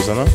البسبوسه انا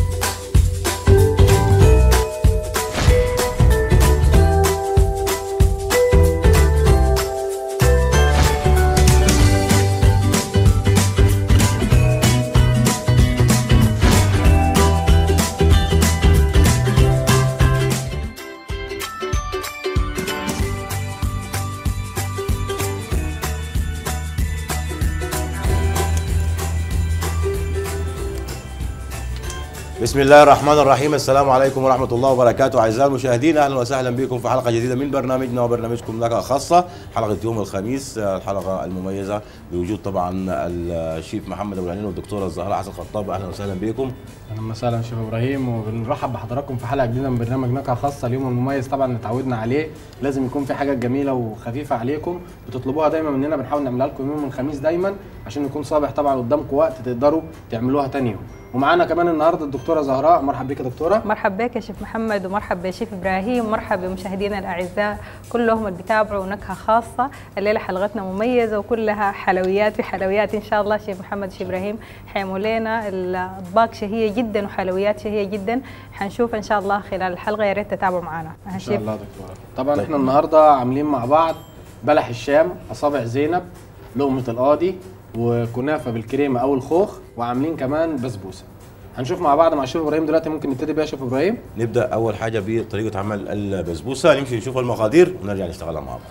بسم الله الرحمن الرحيم السلام عليكم ورحمة الله وبركاته أعزائي المشاهدين أهلا وسهلا بكم في حلقة جديدة من برنامجنا وبرنامجكم لك خاصة حلقة يوم الخميس الحلقة المميزة بوجود طبعا الشيف محمد أبو العنين والدكتورة الزهراء حسن خطاب أهلا وسهلا بكم اهلا وسهلا شيخ ابراهيم وبنرحب بحضراتكم في حلقه جديده من برنامج نكهه خاصه اليوم المميز طبعا اللي اتعودنا عليه لازم يكون في حاجه جميله وخفيفه عليكم بتطلبوها دايما مننا بنحاول نعملها لكم يوم الخميس دايما عشان يكون صابح طبعا قدامكم وقت تقدروا تعملوها تاني يوم ومعانا كمان النهارده الدكتوره زهراء مرحب بك يا دكتوره مرحب بك يا شيف محمد ومرحب بشيف ابراهيم ومرحب بمشاهدينا الاعزاء كلهم اللي بيتابعوا نكهه خاصه الليله حلقتنا مميزه وكلها حلويات في حلويات ان شاء الله شيف محمد شيف ابراهيم حيعملوا لنا الاطباق شهيه جدا وحلويات شهيه جدا حنشوف ان شاء الله خلال الحلقه يا ريت تتابعوا معنا ان شاء الله دكتوره طبعا احنا النهارده عاملين مع بعض بلح الشام اصابع زينب لقمه القاضي وكنافه بالكريمه او الخوخ وعاملين كمان بسبوسه هنشوف مع بعض مع شيف ابراهيم دلوقتي ممكن نبتدي بيها شيف ابراهيم نبدأ أول حاجة بطريقة عمل البسبوسة نمشي نشوف المقادير ونرجع نشتغلها مع بعض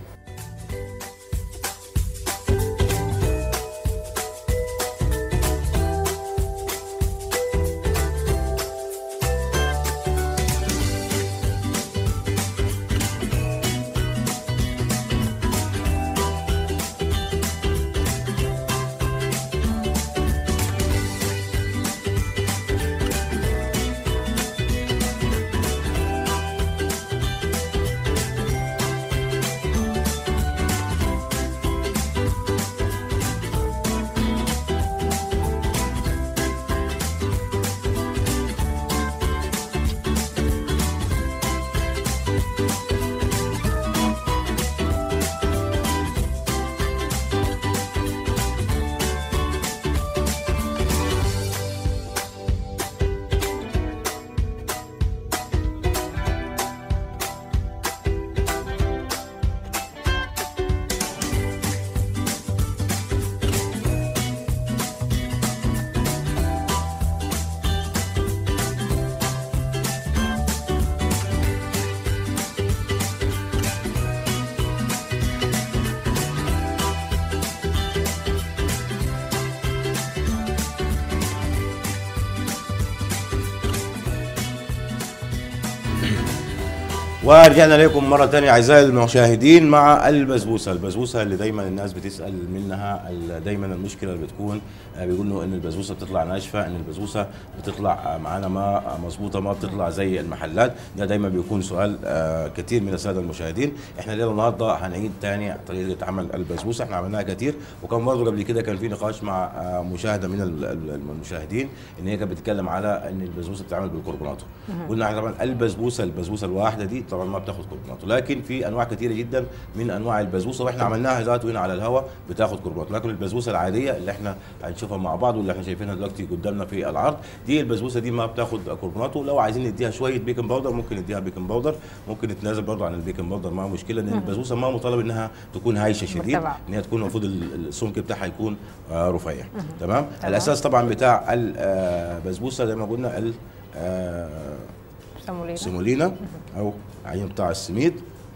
ورجعنا لكم مرة تانية أعزائي المشاهدين مع البسبوسة، البسبوسة اللي دايما الناس بتسأل منها ال- دايما المشكلة اللي بتكون آه، بيقولوا إن البسبوسة بتطلع ناشفة، إن البسبوسة بتطلع آه، معانا ما مظبوطة ما بتطلع زي المحلات، ده دايما بيكون سؤال آه، كتير من السادة المشاهدين، إحنا الليلة النهاردة هنعيد تاني طريقة عمل البسبوسة، إحنا عملناها كتير وكان برضه قبل كده كان في نقاش مع آه، مشاهدة من ال- ال- المشاهدين إن هي كانت بتتكلم على إن البسبوسة بتتعمل بالكربوناتو. قلنا احنا طبعا البسبوسه البسبوسه الواحده دي طبعا ما بتاخد كربوناتو لكن في انواع كثيره جدا من انواع البسبوسه واحنا عملناها ذاته هنا على الهواء بتاخد كربوناتو لكن البسبوسه العاديه اللي احنا هنشوفها مع بعض واللي احنا شايفينها دلوقتي قدامنا في العرض دي البسبوسه دي ما بتاخد كربوناتو لو عايزين نديها شويه بيكنج باودر ممكن نديها بيكنج باودر ممكن نتنازل برضه عن البيكنج باودر ما مشكله لان البسبوسه ما مطالب انها تكون هايشه شديد مرتفعة. ان هي تكون المفروض ال- السمك بتاعها يكون آه، رفيع تمام الاساس طبعا بتاع البسبوسه زي ما قلنا ال آه، سمولينا سيمولينا او عين بتاع السميد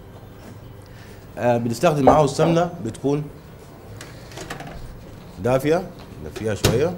آه بنستخدم معاه السمنه بتكون دافيه ندفيها شويه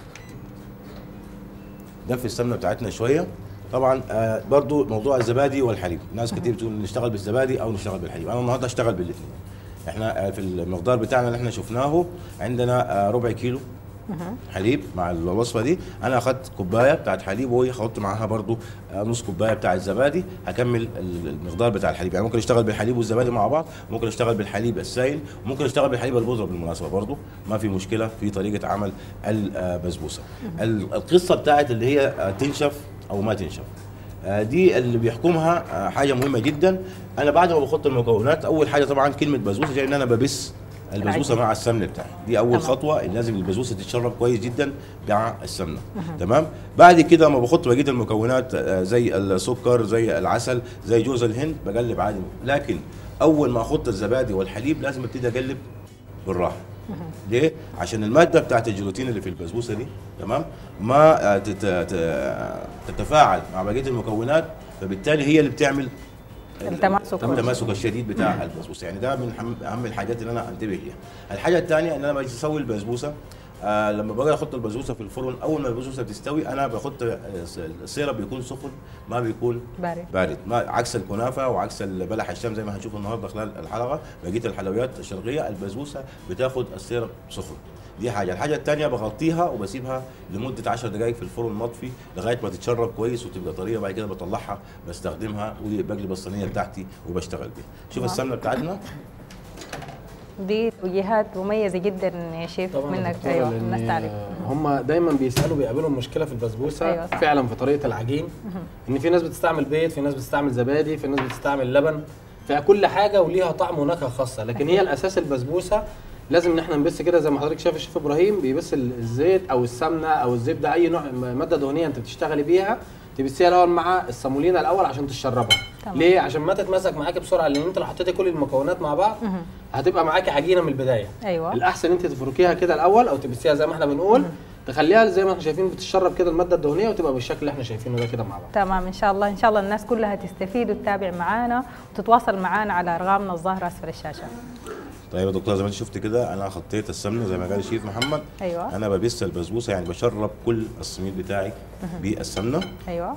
دفي السمنه بتاعتنا شويه طبعا آه برضو موضوع الزبادي والحليب ناس كتير بتقول نشتغل بالزبادي او نشتغل بالحليب انا النهارده اشتغل بالاثنين احنا آه في المقدار بتاعنا اللي احنا شفناه عندنا آه ربع كيلو حليب مع الوصفه دي انا اخدت كوبايه بتاعت حليب وحط معاها برضو آه، نص كوبايه بتاعت زبادي هكمل ال- المقدار بتاع الحليب يعني ممكن اشتغل بالحليب والزبادي مع بعض ممكن اشتغل بالحليب السائل ممكن اشتغل بالحليب البودره بالمناسبه برضو ما في مشكله في طريقه عمل البسبوسه ال- القصه بتاعت اللي هي آه، تنشف او ما تنشف آه، دي اللي بيحكمها آه، حاجه مهمه جدا انا بعد ما بحط المكونات اول حاجه طبعا كلمه بسبوسه جاي ان انا ببس البسبوسه مع السمن بتاعها دي اول تمام. خطوه لازم البسبوسه تتشرب كويس جدا مع السمنه تمام بعد كده ما بحط بقيه المكونات آه، زي السكر زي العسل زي جوز الهند بقلب عادي لكن اول ما احط الزبادي والحليب لازم ابتدي اقلب بالراحه ليه؟ عشان الماده بتاعت الجلوتين اللي في البسبوسه دي تمام ما آه، تت- ت- تتفاعل مع بقيه المكونات فبالتالي هي اللي بتعمل التماسك. التماسك الشديد بتاع البسبوسه يعني ده من حم- اهم الحاجات اللي انا انتبه ليها الحاجه الثانيه ان انا باجي اسوي البسبوسه آه لما باجي احط البسبوسه في الفرن اول ما البسبوسه بتستوي انا بحط آه، السيرب بيكون سخن ما بيكون بارد. بارد ما عكس الكنافه وعكس بلح الشام زي ما هنشوف النهارده خلال الحلقه بقيه الحلويات الشرقيه البسبوسه بتاخد السيرب سخن دي حاجه الحاجه الثانيه بغطيها وبسيبها لمده 10 دقائق في الفرن مطفي لغايه ما تتشرب كويس وتبقى طريه بعد كده بطلعها بستخدمها وبقلب الصينيه بتاعتي وبشتغل بيها شوف السمنه بتاعتنا دي توجيهات مميزه جدا يا شيف طبعا منك دكتورة، ايوه لأن الناس تعرف هم دايما بيسالوا بيقابلهم مشكله في البسبوسه أيوة صح. فعلا في طريقه العجين ان في ناس بتستعمل بيض في ناس بتستعمل زبادي في ناس بتستعمل لبن فكل حاجه وليها طعم ونكهه خاصه لكن هي الاساس البسبوسه لازم ان احنا نبس كده زي ما حضرتك شايف الشيف ابراهيم بيبس ال- الزيت او السمنه او الزبده اي نوع م- ماده دهنيه انت بتشتغلي بيها تبسيها الاول مع الصامولينا الاول عشان تشربها تمام. ليه عشان ما تتمسك معاكي بسرعه لان انت لو حطيتي كل المكونات مع بعض هتبقى معاكي عجينه من البدايه ايوه الاحسن انت تفركيها كده الاول او تبسيها زي ما احنا بنقول تخليها زي ما احنا شايفين بتشرب كده الماده الدهنيه وتبقى بالشكل اللي احنا شايفينه ده كده مع بعض تمام ان شاء الله ان شاء الله الناس كلها تستفيد وتتابع معانا وتتواصل معانا على ارقامنا الظاهره اسفل الشاشه طيب يا دكتور زي ما انت شفت كده انا خطيت السمنه زي ما قال الشيف محمد ايوه انا ببس البسبوسه يعني بشرب كل السميد بتاعي بالسمنه ايوه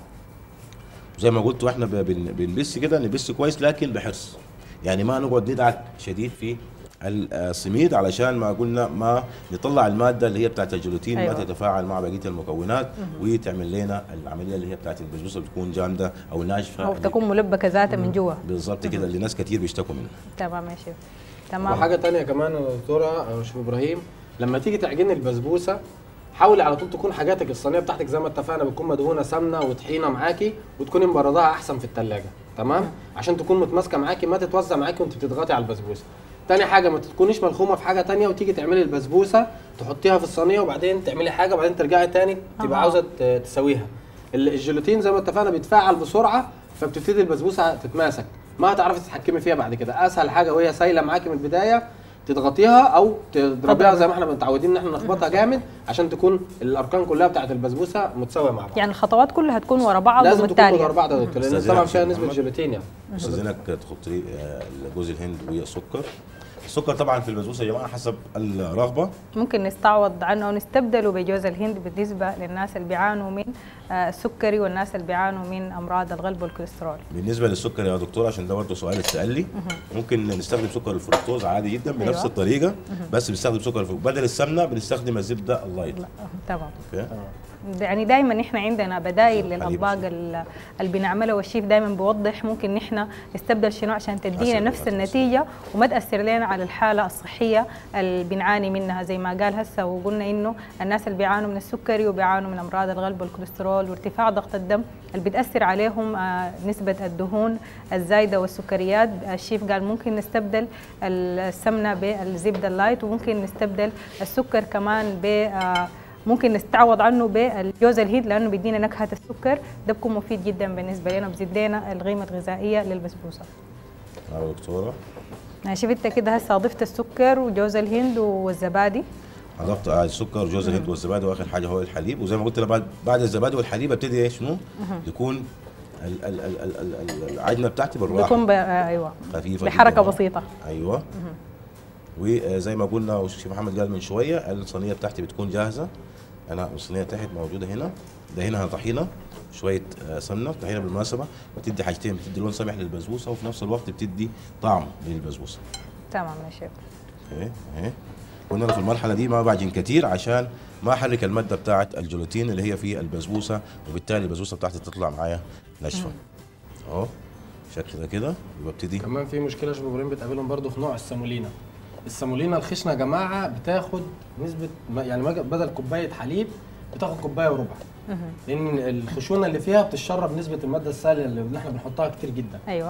زي ما قلت واحنا ب- بن- بنبس كده نبس كويس لكن بحرص يعني ما نقعد ندعك شديد في السميد علشان ما قلنا ما نطلع الماده اللي هي بتاعت الجلوتين أيوة. ما تتفاعل مع بقيه المكونات وتعمل لنا العمليه اللي هي بتاعت البسبوسه بتكون جامده او ناشفه او تكون ملبكه ذاتها من جوا بالظبط كده اللي ناس كتير بيشتكوا منها تمام يا شيف تمام وحاجه تانية كمان يا دكتوره او شيف ابراهيم لما تيجي تعجني البسبوسه حاولي على طول تكون حاجاتك الصينيه بتاعتك زي ما اتفقنا بتكون مدهونه سمنه وطحينه معاكي وتكوني مبردها احسن في الثلاجه تمام عشان تكون متماسكه معاكي ما تتوزع معاكي وانت بتضغطي على البسبوسه تاني حاجه ما تكونيش ملخومه في حاجه تانية وتيجي تعملي البسبوسه تحطيها في الصينيه وبعدين تعملي حاجه وبعدين ترجعي تاني تبقى أها. عاوزه ت- تسويها ال- الجيلاتين زي ما اتفقنا بيتفاعل بسرعه فبتبتدي البسبوسه تتماسك ما هتعرفي تتحكمي فيها بعد كده اسهل حاجه وهي سايله معاكي من البدايه تضغطيها او تضربيها زي ما احنا متعودين ان احنا نخبطها جامد عشان تكون الاركان كلها بتاعت البسبوسه متساويه مع بعض يعني الخطوات كلها تكون ورا بعض لازم تكون ومتتاليه ورا بعض يا دكتور لان أستاذ طبعا زينب فيها شيخ نسبه محمد. جيلاتين يعني استاذنك تحط لي آه، جوز الهند والسكر السكر طبعا في البسبوسه يا جماعه حسب الرغبه ممكن نستعوض عنه ونستبدله بجوز الهند بالنسبه للناس اللي بيعانوا من آه، السكري والناس اللي بيعانوا من امراض القلب والكوليسترول بالنسبه للسكر يا دكتور عشان ده برضه سؤال اتسال لي ممكن نستخدم سكر الفركتوز عادي جدا بنفس أيوة. الطريقه بس بنستخدم سكر الفركتوز بدل السمنه بنستخدم الزبده اللايت لا، تمام اوكي يعني دائما احنا عندنا بدائل حليب للاطباق الشيف. ال- اللي بنعملها والشيف دائما بيوضح ممكن نحن نستبدل شنو عشان تدينا عسل نفس وعسل. النتيجه وما تاثر لنا على الحاله الصحيه اللي بنعاني منها زي ما قال هسه وقلنا انه الناس اللي بيعانوا من السكري وبيعانوا من امراض القلب والكوليسترول وارتفاع ضغط الدم اللي بتاثر عليهم آه، نسبه الدهون الزايده والسكريات الشيف قال ممكن نستبدل السمنه بالزبده اللايت وممكن نستبدل السكر كمان ب آه، ممكن نستعوض عنه بالجوز الهيد لانه بيدينا نكهه السكر ده بيكون مفيد جدا بالنسبه لنا بزيد لنا القيمه الغذائيه للبسبوسه يا دكتوره يعني شوف انت كده هسه ضفت السكر وجوز الهند والزبادي اضفت آه، السكر جوز الهند والزبادي واخر حاجه هو الحليب وزي ما قلت لك بعد بعد الزبادي والحليب ابتدي ايه شنو يكون ال- ال- ال- ال- ال- ال- العجنه بتاعتي بالراحه بيكون ب... آه، ايوه خفيفه بحركه جداً. بسيطه ايوه وزي ما قلنا والشيخ محمد قال من شويه الصينيه بتاعتي بتكون جاهزه انا الصينيه تحت موجوده هنا ده هنا طحينه شويه آه، سمنه طحينه بالمناسبه بتدي حاجتين بتدي لون سمح للبسبوسه وفي نفس الوقت بتدي طعم للبسبوسه تمام يا شيف اهي اهي قلنا له في المرحله دي ما بعجن كتير عشان ما احرك الماده بتاعه الجلوتين اللي هي في البسبوسه وبالتالي البسبوسه بتاعتي تطلع معايا ناشفه اهو شكل ده كده وببتدي كمان في مشكله يا شباب ابراهيم بتقابلهم برضو في نوع السامولينا السامولينا الخشنه يا جماعه بتاخد نسبه ما- يعني ما- بدل كوبايه حليب بتاخد كوبايه وربع لان الخشونه اللي فيها بتشرب نسبه الماده السائله اللي احنا بنحطها كتير جدا ايوه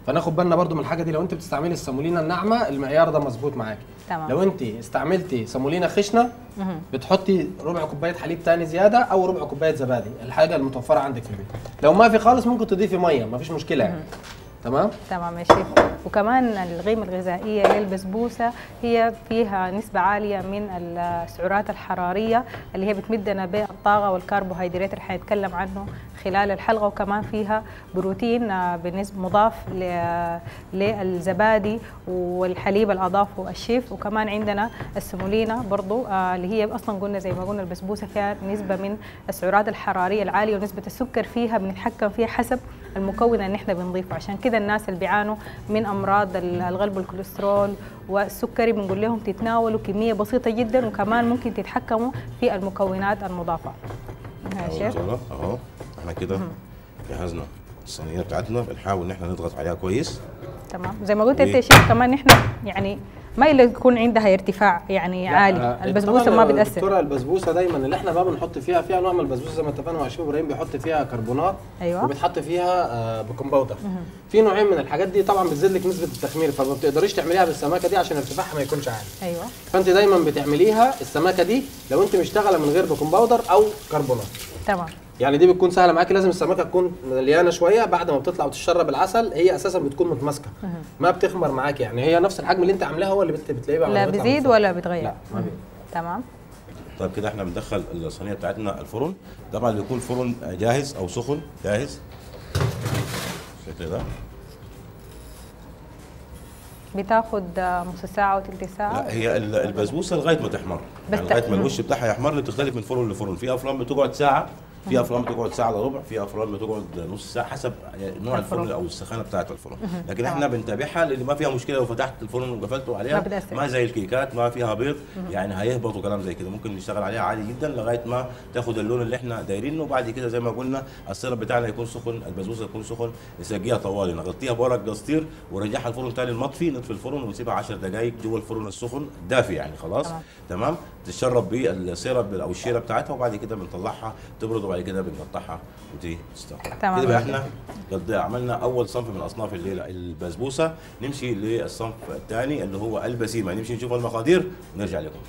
فناخد بالنا برضو من الحاجه دي لو انت بتستعملي السمولينا الناعمه المعيار ده مظبوط معاكي تمام. لو انت استعملتي سمولينا خشنه مهم. بتحطي ربع كوبايه حليب تاني زياده او ربع كوبايه زبادي الحاجه المتوفره عندك في البيت لو ما في خالص ممكن تضيفي ميه ما فيش مشكله يعني تمام تمام يا شيف وكمان القيمة الغذائية للبسبوسة هي فيها نسبة عالية من السعرات الحرارية اللي هي بتمدنا بالطاقة والكربوهيدرات اللي حنتكلم عنه خلال الحلقة وكمان فيها بروتين آه، بالنسبة مضاف ل- للزبادي والحليب اللي أضافه الشيف وكمان عندنا السمولينا برضو آه، اللي هي أصلا قلنا زي ما قلنا البسبوسة فيها نسبة من السعرات الحرارية العالية ونسبة السكر فيها بنتحكم فيها حسب المكون اللي احنا بنضيفه عشان كده الناس اللي بيعانوا من امراض ال- القلب والكوليسترول والسكري بنقول لهم تتناولوا كميه بسيطه جدا وكمان ممكن تتحكموا في المكونات المضافه ها يا أهو شيف طلع، اهو احنا كده جهزنا الصينيه بتاعتنا بنحاول ان احنا نضغط عليها كويس تمام زي ما قلت انت يا شيف كمان احنا يعني ما الا يكون عندها ارتفاع يعني لا، عالي آه، البسبوسه طبعاً ما يا بتاثر دكتوره البسبوسه دايما اللي احنا بقى بنحط فيها فيها نوع من البسبوسه زي ما اتفقنا مع شيف ابراهيم بيحط فيها كربونات أيوة. وبتحط فيها آه بيكنج باودر في نوعين من الحاجات دي طبعا بتزيد لك نسبه التخمير فما بتقدريش تعمليها بالسماكه دي عشان ارتفاعها ما يكونش عالي ايوه فانت دايما بتعمليها السماكه دي لو انت مشتغله من غير بيكنج باودر او كربونات تمام يعني دي بتكون سهله معاكي لازم السمكه تكون مليانه شويه بعد ما بتطلع وتشرب العسل هي اساسا بتكون متماسكه ما بتخمر معاكي يعني هي نفس الحجم اللي انت عاملاه هو اللي بت- بتلاقيه بقى لا لما بيطلع من بزيد الفرن. ولا بتغير لا ما بي- تمام طيب كده احنا بندخل الصينيه بتاعتنا الفرن طبعا بيكون فرن جاهز او سخن جاهز بالشكل ده بتاخد آه، نص ساعه وثلث ساعه لا هي ال- البسبوسه لغايه ما تحمر بس يعني لغايه ما مم. الوش بتاعها يحمر بتختلف من فرن لفرن في افران بتقعد ساعه في افران بتقعد ساعه الا ربع في افران بتقعد نص ساعه حسب نوع الفرن. الفرن او السخانه بتاعه الفرن لكن تمام. احنا بنتابعها لان ما فيها مشكله لو فتحت الفرن وقفلته عليها ما بتأثر. ما زي الكيكات ما فيها بيض يعني هيهبط وكلام زي كده ممكن نشتغل عليها عادي جدا لغايه ما تاخد اللون اللي احنا دايرينه وبعد كده زي ما قلنا السيرب بتاعنا يكون سخن البسبوسه تكون سخن نسقيها طوالي نغطيها بورق قسطير ونرجعها الفرن تاني المطفي نطفي الفرن ونسيبها 10 دقائق جوه الفرن السخن دافي يعني خلاص تمام. تمام تتشرب بالسيرب او الشيره بتاعتها وبعد كده بنطلعها تبرد وبعد كده بنقطعها وتيجي تستوي تمام. كده بقى احنا قد عملنا اول صنف من اصناف الليله البسبوسه نمشي للصنف الثاني اللي هو البسيمه نمشي نشوف المقادير ونرجع لكم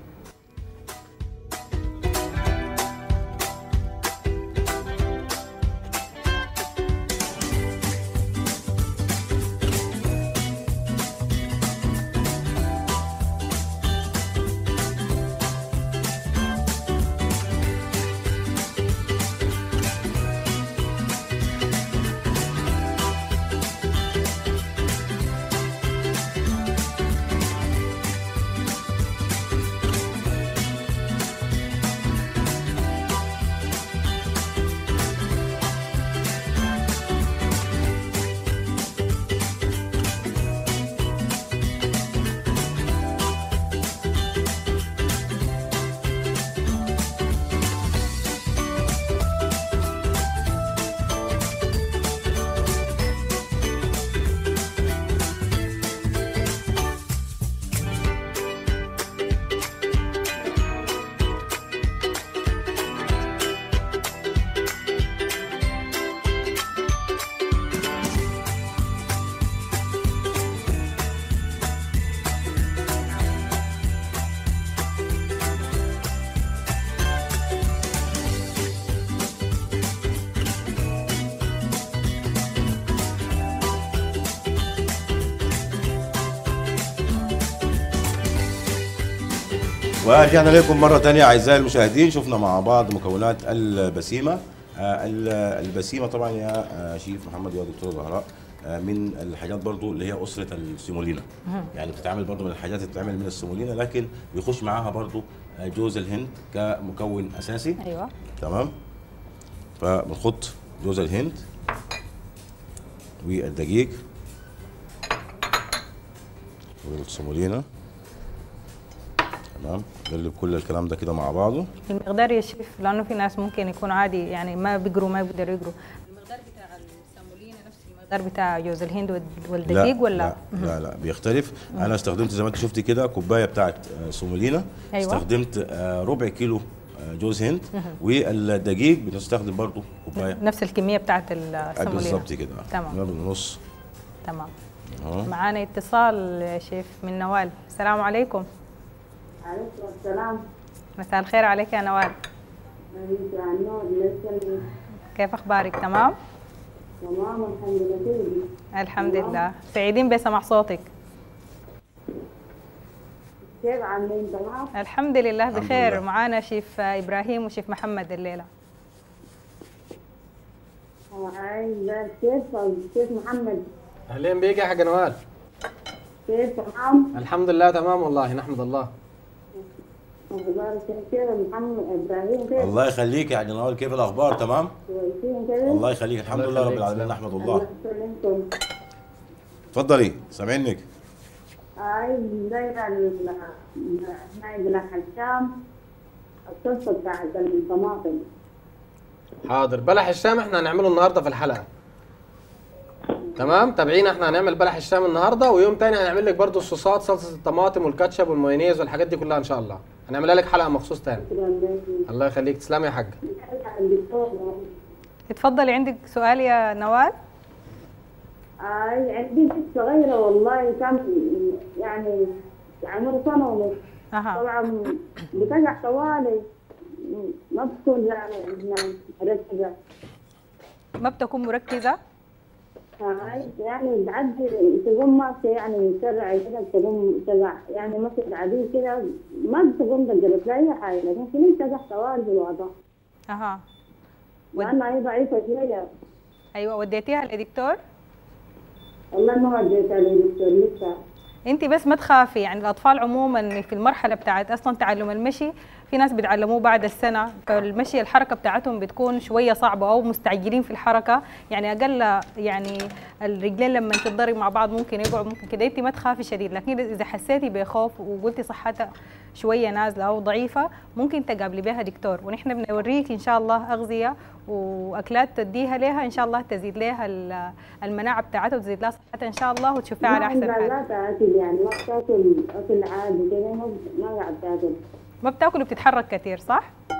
ورجعنا لكم مرة تانية أعزائي المشاهدين شفنا مع بعض مكونات البسيمة آه، ال- البسيمة طبعا يا آه، شيف محمد يا دكتور زهراء آه، من الحاجات برضو اللي هي أسرة السيمولينا يعني بتتعمل برضو من الحاجات اللي بتتعمل من السيمولينا لكن بيخش معاها برضو آه، جوز الهند كمكون أساسي ايوه تمام فبنحط جوز الهند والدقيق والسمولينا تمام نقلب كل الكلام ده كده مع بعضه المقدار يا شيف لانه في ناس ممكن يكون عادي يعني ما بيقروا ما بيقدروا يقروا المقدار بتاع السامولينا نفس المقدار بتاع جوز الهند والد- والدقيق ولا لا لا, لا بيختلف انا استخدمت زي ما انت شفتي كده كوبايه بتاعت آه، سومولينا أيوة. استخدمت آه، ربع كيلو آه، جوز هند والدقيق بنستخدم برضو كوبايه نفس الكميه بتاعت آه، السامولينا بالظبط كده تمام. نعمل نص تمام أهو. معانا اتصال يا شيف من نوال السلام عليكم عليكم السلام مساء الخير عليك يا نوال عليك يا النور لسه كيف اخبارك تمام تمام الحمد لله كيف الحمد لله سعيدين بسمع صوتك كيف عاملين تمام؟ الحمد لله الحمد بخير لله. معانا شيف ابراهيم وشيف محمد الليله هاي كيف كيف محمد اهلين بيك يا حاج نوال كيف تمام؟ الحمد لله تمام والله نحمد الله اخبارك كيف محمد ابراهيم كيف الله يخليك يا حاج نوال كيف الاخبار تمام كويسين كده؟ الله يخليك الحمد الله لله رب يخليك. العالمين نحمد الله الله يسلمكم اتفضلي سامعينك هاي دايما نائب الحشام القصه بتاعت الطماطم حاضر بلح الشام احنا هنعمله النهارده في الحلقه تمام تابعينا احنا هنعمل بلح الشام النهارده ويوم تاني هنعمل لك برضو الصوصات صلصه الطماطم والكاتشب والمايونيز والحاجات دي كلها ان شاء الله هنعملها لك حلقه مخصوص تاني شكرا لك الله يخليك تسلمي يا حاج الدكتور اتفضلي عندك سؤال يا نوال هاي عندي بنت صغيره والله كان يعني عمره سنه ونص اها طبعا بتقع طوالي ما بتكون يعني مركزة ما بتكون مركزه هاي يعني بعدي تقوم ماشية يعني مسرعة كده تقوم تقع يعني مشيت عادية كده ما بتقوم تقلب لا أي حاجة لكن في تقع طوالي في الوضع اها ود- لأن هي ضعيفة شوية ايوه وديتيها لدكتور والله ما وديتها للدكتور لسه انت بس ما تخافي يعني الاطفال عموما في المرحله بتاعت اصلا تعلم المشي في ناس بيتعلموه بعد السنه فالمشي الحركه بتاعتهم بتكون شويه صعبه او مستعجلين في الحركه يعني اقل يعني الرجلين لما تتضرب مع بعض ممكن يقعوا ممكن كده انت ما تخافي شديد لكن اذا حسيتي بخوف وقلتي صحتها شويه نازله او ضعيفه ممكن تقابلي بها دكتور ونحن بنوريك ان شاء الله اغذيه واكلات تديها لها ان شاء الله تزيد لها ال- المناعه بتاعتها وتزيد لها صحتها ان شاء الله وتشوفيها على ما احسن عندها حال لا تاكل يعني ما بتاكل اكل عادي كده ما ما قاعد تاكل ما بتاكل وبتتحرك كثير صح؟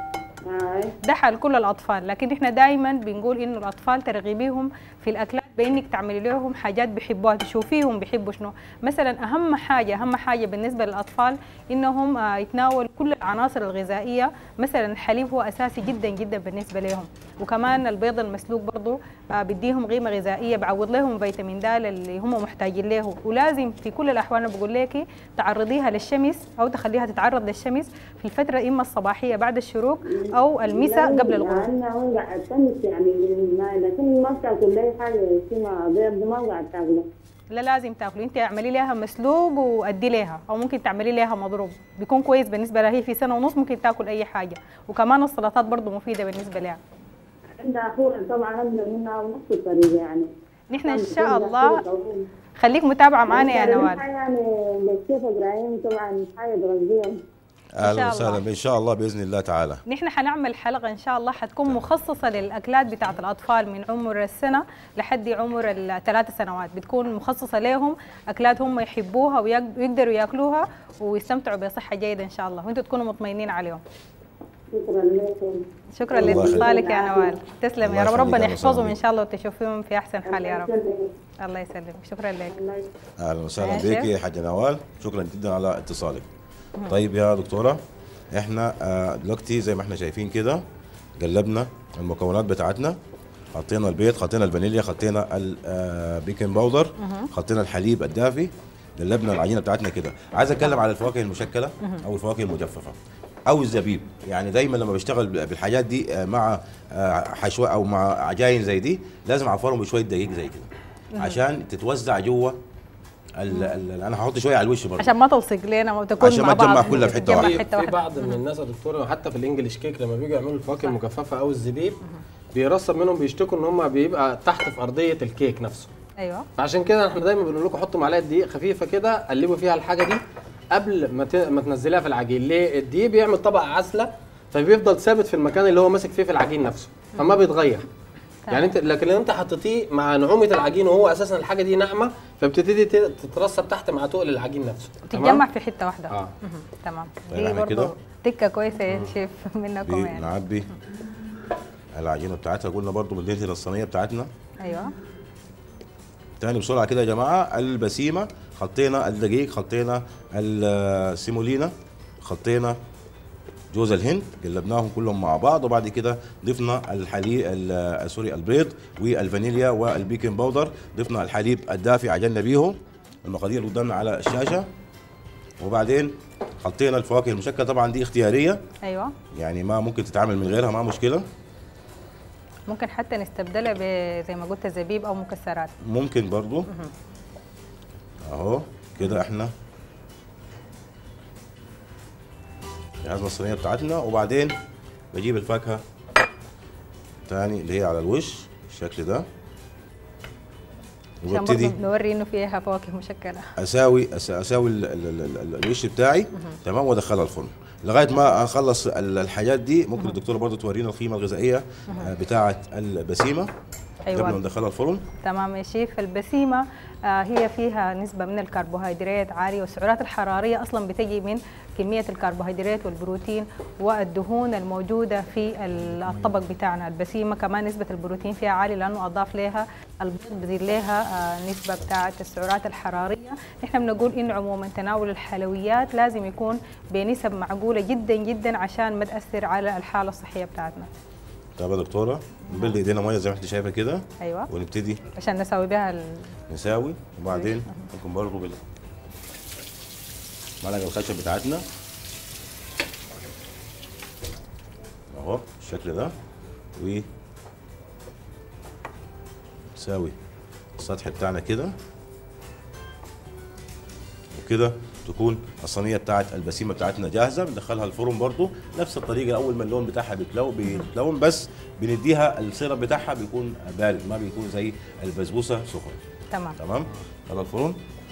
هاي ده حال كل الاطفال لكن احنا دائما بنقول انه الاطفال ترغبيهم في الاكلات بانك تعملي لهم حاجات بيحبوها تشوفيهم بيحبوا شنو مثلا اهم حاجه اهم حاجه بالنسبه للاطفال انهم آه، يتناولوا كل العناصر الغذائيه مثلا الحليب هو اساسي جدا جدا بالنسبه لهم وكمان البيض المسلوق برضه آه، بيديهم قيمه غذائيه بعوض لهم فيتامين د اللي هم محتاجين له ولازم في كل الاحوال انا بقول لك تعرضيها للشمس او تخليها تتعرض للشمس في الفتره اما الصباحيه بعد الشروق او المساء قبل الغروب يعني هو قاعد تنس يعني ما- لكن ما بتاكل اي حاجه اسمها بيض ما قاعد تاكله لا لازم تاكلي انت اعملي لها مسلوق وادي لها او ممكن تعملي لها مضروب بيكون كويس بالنسبه لها هي في سنه ونص ممكن تاكل اي حاجه وكمان السلطات برضه مفيده بالنسبه لها عندها اخوها طبعا ابدا منها ونفس الطريقه يعني نحن ان شاء الله خليك متابعه معانا يا نوال يعني الشيخ ابراهيم طبعا حاجه تغذيه اهلا شاء وسهلا الله. ان شاء الله باذن الله تعالى نحن حنعمل حلقه ان شاء الله حتكون مخصصه للاكلات بتاعه الاطفال من عمر السنه لحد عمر الثلاث سنوات بتكون مخصصه لهم اكلات هم يحبوها ويق- ويقدروا ياكلوها ويستمتعوا بصحه جيده ان شاء الله وانتم تكونوا مطمئنين عليهم شكرا لكم شكرا الله لاتصالك يا يخليك. نوال تسلم الله يا رب يخليك، ربنا أهلا وسهلا يحفظهم ان بك. شاء الله وتشوفيهم في احسن حال يا رب الله الله يسلمك شكرا لك يسلمك. اهلا وسهلا ماشي. بك يا حاجه نوال شكرا جدا على اتصالك طيب يا دكتوره احنا آه، دلوقتي زي ما احنا شايفين كده قلبنا المكونات بتاعتنا حطينا البيض حطينا الفانيليا حطينا البيكنج باودر حطينا الحليب الدافي قلبنا العجينه بتاعتنا كده عايز اتكلم على الفواكه المشكله او الفواكه المجففه او الزبيب يعني دايما لما بشتغل بالحاجات دي آه، مع آه، حشوه او مع عجاين زي دي لازم اعفرهم بشويه دقيق زي كده عشان تتوزع جوه ال- ال- انا هحط شويه على الوش برضه عشان ما تلصق لنا وتكون عشان مع ما تجمع بعض كلها في حتة تتجمع واحدة. في حته في واحده بعض من الناس يا دكتور حتى في الانجليش كيك لما بيجوا يعملوا الفواكه المجففه او الزبيب بيرسب منهم بيشتكوا ان هم بيبقى تحت في ارضيه الكيك نفسه ايوه فعشان كده احنا دايما بنقول لكم حطوا معلقه دقيق خفيفه كده قلبوا فيها الحاجه دي قبل ما ت- ما تنزليها في العجين ليه الدقيق بيعمل طبقه عازله فبيفضل ثابت في المكان اللي هو ماسك فيه في العجين نفسه فما بيتغير يعني انت لكن لو انت حطيتيه مع نعومه العجين وهو اساسا الحاجه دي ناعمه فبتبتدي ت- تترسب تحت مع تقل العجين نفسه تتجمع في حته واحده اه مهم. تمام طيب دي احنا كده؟ برضه تكه كويسه يا شيف منكم دي يعني نعبي العجينه بتاعتها قلنا برضو بندهن الصينيه بتاعتنا ايوه تاني بسرعه كده يا جماعه البسيمه حطينا الدقيق حطينا السيمولينا حطينا جوز الهند قلبناهم كلهم مع بعض وبعد كده ضفنا الحليب ال- سوري البيض والفانيليا والبيكنج باودر ضفنا الحليب الدافي عجلنا بيه المقادير اللي قدامنا على الشاشه وبعدين حطينا الفواكه المشكله طبعا دي اختياريه ايوه يعني ما ممكن تتعامل من غيرها ما مشكله ممكن حتى نستبدلها ب زي ما قلت زبيب او مكسرات ممكن برضو اهو كده احنا جهزنا الصينيه بتاعتنا وبعدين بجيب الفاكهه تاني اللي هي على الوش بالشكل ده عشان وببتدي برضه نوري انه فيها فواكه مشكله اساوي أس- اساوي ال- ال- ال- ال- الوش بتاعي تمام وادخلها الفرن لغايه ما اخلص ال- الحاجات دي ممكن الدكتوره برضه تورينا القيمه الغذائيه آه، بتاعه البسيمه قبل ما ايوه ندخلها الفرن تمام يا شيف البسيمة آه، هي فيها نسبة من الكربوهيدرات عالية والسعرات الحرارية أصلا بتجي من كمية الكربوهيدرات والبروتين والدهون الموجودة في الطبق بتاعنا البسيمة كمان نسبة البروتين فيها عالية لأنه أضاف لها البيض بزيد لها آه، نسبة بتاعة السعرات الحرارية نحن بنقول إنه عموما تناول الحلويات لازم يكون بنسب معقولة جدا جدا عشان ما تأثر على الحالة الصحية بتاعتنا طب يا دكتوره نبل ايدينا ميه زي ما انت شايفه كده أيوة ونبتدي عشان نسوي بها ال... نساوي وبعدين ممكن برضه بال معلقه الخشب بتاعتنا اهو بالشكل ده و نساوي السطح بتاعنا كده وكده تكون الصينيه بتاعت البسيمه بتاعتنا جاهزه بندخلها الفرن برضو نفس الطريقه اول ما اللون بتاعها بيتلو بيتلون بس بنديها السيرب بتاعها بيكون بارد ما بيكون زي البسبوسه سخن تمام تمام على الفرن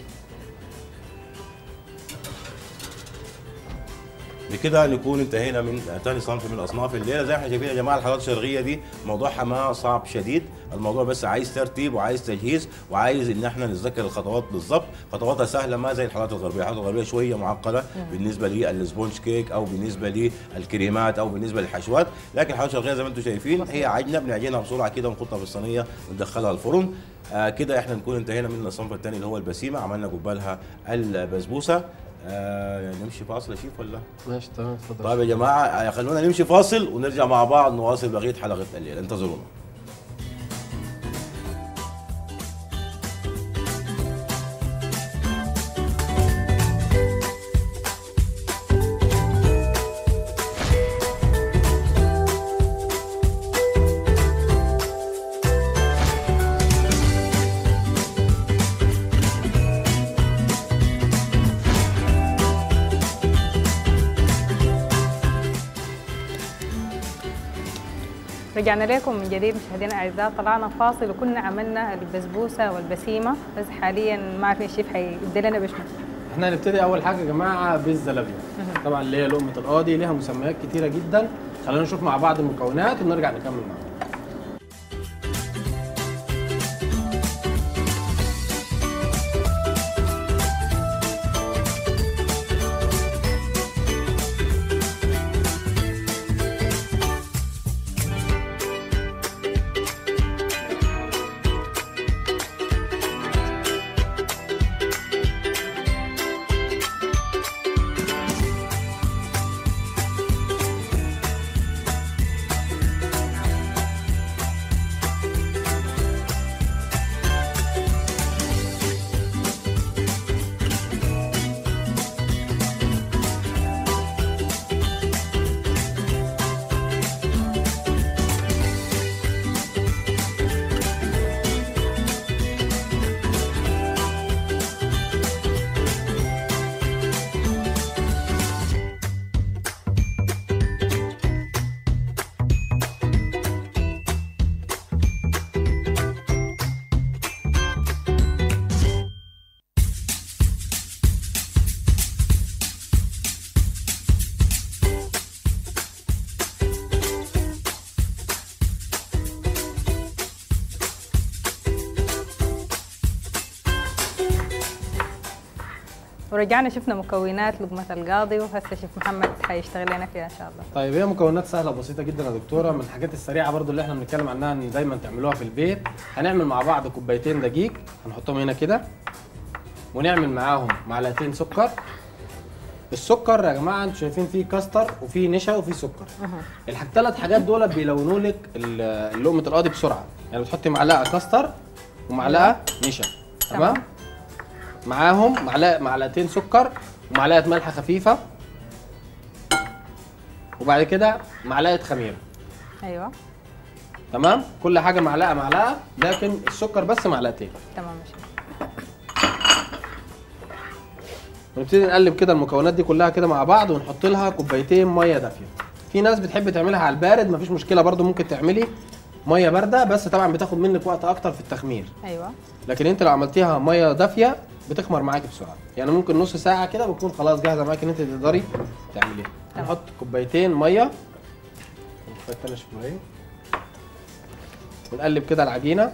بكده نكون انتهينا من ثاني صنف من اصناف الليله زي ما احنا شايفين يا جماعه الحلويات الشرقيه دي موضوعها ما صعب شديد الموضوع بس عايز ترتيب وعايز تجهيز وعايز ان احنا نتذكر الخطوات بالظبط خطواتها سهله ما زي الحلويات الغربيه الحلويات الغربيه شويه معقده بالنسبه للسبونج كيك او بالنسبه للكريمات او بالنسبه للحشوات لكن الحلويات الشرقيه زي ما انتم شايفين هي عجنه بنعجنها بسرعه كده ونحطها في الصينيه وندخلها الفرن آه كده احنا نكون انتهينا من الصنف الثاني اللي هو البسيمه عملنا قبالها البسبوسه آه نمشي فاصل يا شيف ولا؟ ماشي تمام اتفضل طيب يا جماعه آه، خلونا نمشي فاصل ونرجع مع بعض نواصل بقيه حلقه الليله انتظرونا رجعنا لكم من جديد مشاهدينا الاعزاء طلعنا فاصل وكنا عملنا البسبوسه والبسيمه بس حاليا ما عارفين الشيف هيدي لنا بشنو احنا هنبتدي اول حاجه يا جماعه بالزلابيه طبعا اللي هي لقمه القاضي ليها مسميات كتيره جدا خلينا نشوف مع بعض المكونات ونرجع نكمل مع بعض ورجعنا شفنا مكونات لقمه القاضي وهسه شيف محمد حيشتغل لنا فيها ان شاء الله طيب هي مكونات سهله وبسيطه جدا يا دكتوره من الحاجات السريعه برضو اللي احنا بنتكلم عنها ان دايما تعملوها في البيت هنعمل مع بعض كوبايتين دقيق هنحطهم هنا كده ونعمل معاهم معلقتين سكر السكر يا جماعه انتوا شايفين فيه كاستر وفيه نشا وفيه سكر الحاجة الثلاث حاجات دول بيلونوا لك ال- لقمه القاضي بسرعه يعني بتحطي معلقه كاستر ومعلقه نشا تمام تمام. معاهم معلقه معلقتين سكر ومعلقه ملح خفيفه وبعد كده معلقه خميره ايوه تمام كل حاجه معلقه معلقه لكن السكر بس معلقتين تمام يا شيف ونبتدي نقلب كده المكونات دي كلها كده مع بعض ونحط لها كوبايتين ميه دافيه في ناس بتحب تعملها على البارد مفيش مشكله برضو ممكن تعملي ميه بارده بس طبعا بتاخد منك وقت اكتر في التخمير ايوه لكن انت لو عملتيها ميه دافيه بتخمر معاكي بسرعه يعني ممكن نص ساعه كده بتكون خلاص جاهزه معاكي ان انت تقدري تعمليها تمام. نحط كوبايتين ميه كوبايه تانية شويه ونقلب كده العجينه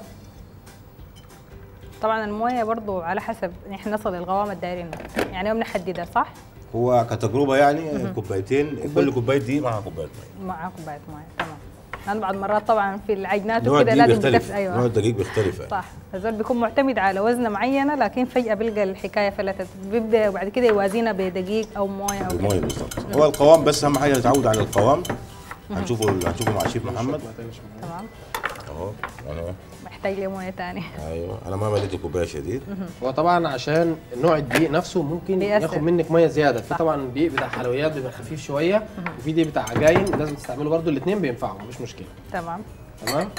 طبعا المويه برضو على حسب احنا نصل القوام الدايرين يعني يوم نحددها صح هو كتجربه يعني كوبايتين كل كوبايه دي مع كوبايه ميه مع كوبايه مويه تمام لانه بعض المرات طبعا في العجنات نوع وكده الدقيق لازم بيختلف تف... نوع ايوه الدقيق بيختلف يعني. صح الزول بيكون معتمد على وزنه معينه لكن فجاه بيلقى الحكايه فلتت بيبدا بعد كده يوازينها بدقيق او مويه او الميه كده بالظبط هو القوام بس اهم حاجه نتعود على القوام هنشوفه هنشوفه مع الشيف محمد تمام اهو انا محتاج لي مويه ثانيه ايوه انا ما مليت الكوبايه شديد وطبعا عشان نوع الدقيق نفسه ممكن بيأثر. ياخد منك ميه زياده في صح. طبعا دقيق بتاع حلويات بيبقى خفيف شويه وفي دقيق بتاع عجاين لازم تستعملوا برضو الاثنين بينفعوا مفيش مشكله تمام تمام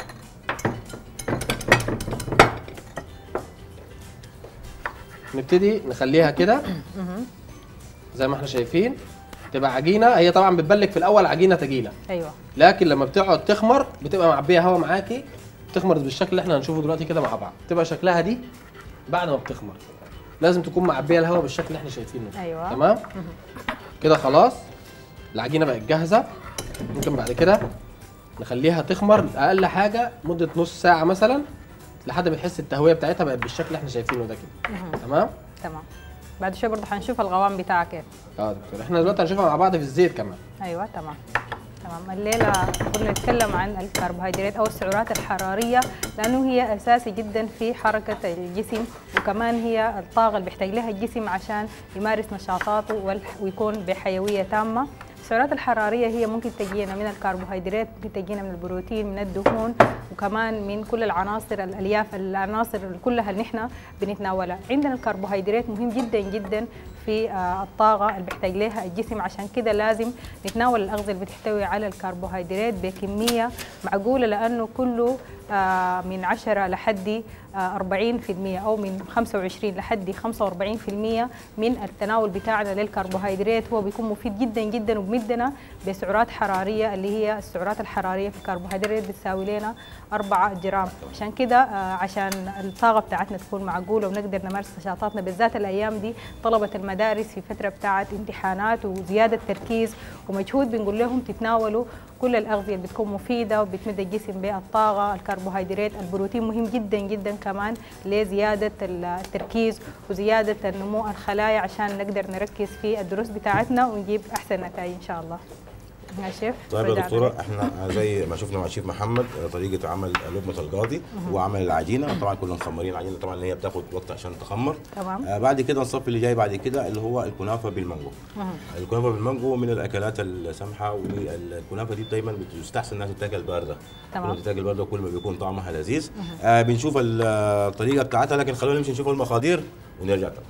نبتدي نخليها كده زي ما احنا شايفين تبقى عجينه هي طبعا بتبلك في الاول عجينه تقيله ايوه لكن لما بتقعد تخمر بتبقى معبيه هوا معاكي بتخمر بالشكل اللي احنا هنشوفه دلوقتي كده مع بعض تبقى شكلها دي بعد ما بتخمر لازم تكون معبيه الهواء بالشكل اللي احنا شايفينه ده. أيوة. تمام كده خلاص العجينه بقت جاهزه ممكن بعد كده نخليها تخمر اقل حاجه مده نص ساعه مثلا لحد ما تحس التهويه بتاعتها بقت بالشكل اللي احنا شايفينه ده كده تمام تمام بعد شوي برضه حنشوف القوام بتاعها كيف اه دكتور احنا دلوقتي هنشوفها مع بعض في الزيت كمان ايوه تمام تمام الليله كنا نتكلم عن الكربوهيدرات او السعرات الحراريه لانه هي اساسي جدا في حركه الجسم وكمان هي الطاقه اللي بيحتاج لها الجسم عشان يمارس نشاطاته والح- ويكون بحيويه تامه السعرات الحراريه هي ممكن تجينا من الكربوهيدرات ممكن تجينا من البروتين من الدهون وكمان من كل العناصر الالياف العناصر كلها اللي نحن بنتناولها عندنا الكربوهيدرات مهم جدا جدا في آه، الطاقه اللي بيحتاج لها الجسم عشان كده لازم نتناول الاغذيه اللي بتحتوي على الكربوهيدرات بكميه معقوله لانه كله آه، من 10 لحد آه، 40% او من 25 لحد 45% من التناول بتاعنا للكربوهيدرات هو بيكون مفيد جدا جدا وبمدنا بسعرات حراريه اللي هي السعرات الحراريه في الكربوهيدرات بتساوي لنا 4 جرام عشان كده آه، عشان الطاقه بتاعتنا تكون معقوله ونقدر نمارس نشاطاتنا بالذات الايام دي طلبه المدارس في فتره بتاعت امتحانات وزياده تركيز ومجهود بنقول لهم تتناولوا كل الاغذيه اللي بتكون مفيده وبتمد الجسم بالطاقه الكربوهيدرات البروتين مهم جدا جدا كمان لزياده التركيز وزياده نمو الخلايا عشان نقدر نركز في الدروس بتاعتنا ونجيب احسن نتائج ان شاء الله يا شيف طيب يا رجعنا. دكتوره احنا زي ما شفنا مع الشيف محمد آه، طريقه عمل لقمه القاضي وعمل العجينه طبعا كنا مخمرين العجينه طبعا اللي هي بتاخد وقت عشان تخمر تمام. آه بعد كده الصف اللي جاي بعد كده اللي هو الكنافه بالمانجو الكنافه بالمانجو من الاكلات السمحه والكنافه دي دايما بتستحسن انها تتاكل بارده تمام. كل ما تتاكل بارده كل ما بيكون طعمها لذيذ آه بنشوف ال- الطريقه بتاعتها لكن خلونا نمشي نشوف المقادير ونرجع تاني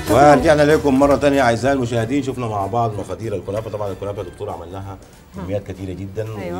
ورجعنا لكم مرة تانية أعزائي المشاهدين شفنا مع بعض مقادير الكنافة طبعا الكنافة دكتور عملناها كميات كثيرة جدا أيوة.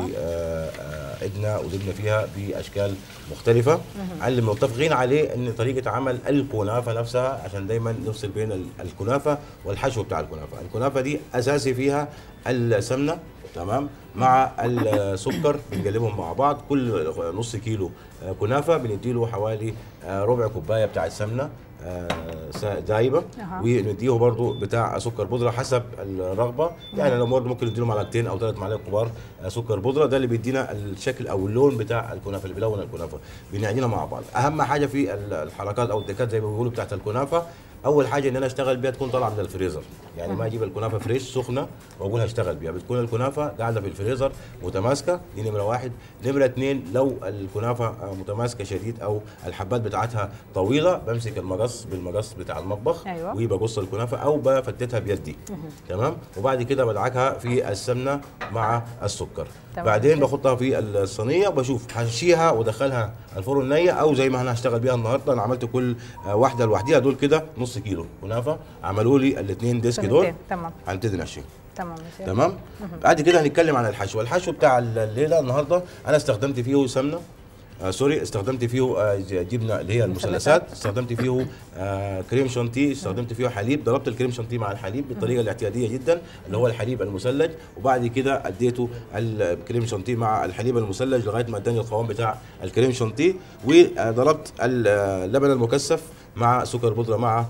وعدنا وضبنا فيها بأشكال مختلفة على اللي متفقين عليه إن طريقة عمل الكنافة نفسها عشان دايما نفصل بين ال- الكنافة والحشو بتاع الكنافة الكنافة دي أساسي فيها السمنة تمام مع السكر بنقلبهم مع بعض كل نص كيلو آه، كنافه بنديله حوالي آه، ربع كوبايه بتاع السمنه آه، سا- دايبه أها. ونديه برضو بتاع سكر بودره حسب الرغبه يعني لو برضو ممكن نديله معلقتين او ثلاث معالق كبار آه، سكر بودره ده اللي بيدينا الشكل او اللون بتاع الكنافه اللي بيلون الكنافه بنعجنها مع بعض اهم حاجه في ال- الحركات او الدكات زي ما بيقولوا بتاعت الكنافه اول حاجه ان انا اشتغل بيها تكون طالعه من الفريزر يعني ما اجيب الكنافه فريش سخنه واقول هشتغل بيها بتكون الكنافه قاعده في الفريزر متماسكه دي نمره واحد نمره اثنين لو الكنافه آه، متماسكه شديد او الحبات بتاعتها طويله بمسك المقص بالمقص بتاع المطبخ أيوة. وبقص الكنافه او بفتتها بيدي تمام وبعد كده بدعكها في السمنه مع السكر تمام. بعدين بحطها في الصينيه وبشوف هشيها وادخلها الفرن نيه او زي ما انا هشتغل بيها النهارده انا عملت كل آه، واحده لوحديها دول كده نص كيلو كنافه عملوا لي الاثنين ديسك دول سنتين. تمام هنبتدي نحشي تمام يا شيخ. تمام بعد كده هنتكلم عن الحشو الحشو بتاع الليله النهارده انا استخدمت فيه سمنه آه سوري استخدمت فيه آه ج- جبنه اللي هي المثلثات استخدمت فيه آه كريم شانتيه استخدمت فيه حليب ضربت الكريم شانتيه مع الحليب بالطريقه الاعتياديه جدا اللي هو الحليب المثلج وبعد كده اديته الكريم شانتيه مع الحليب المثلج لغايه ما اداني القوام بتاع الكريم شانتيه وضربت اللبن المكثف مع سكر بودره مع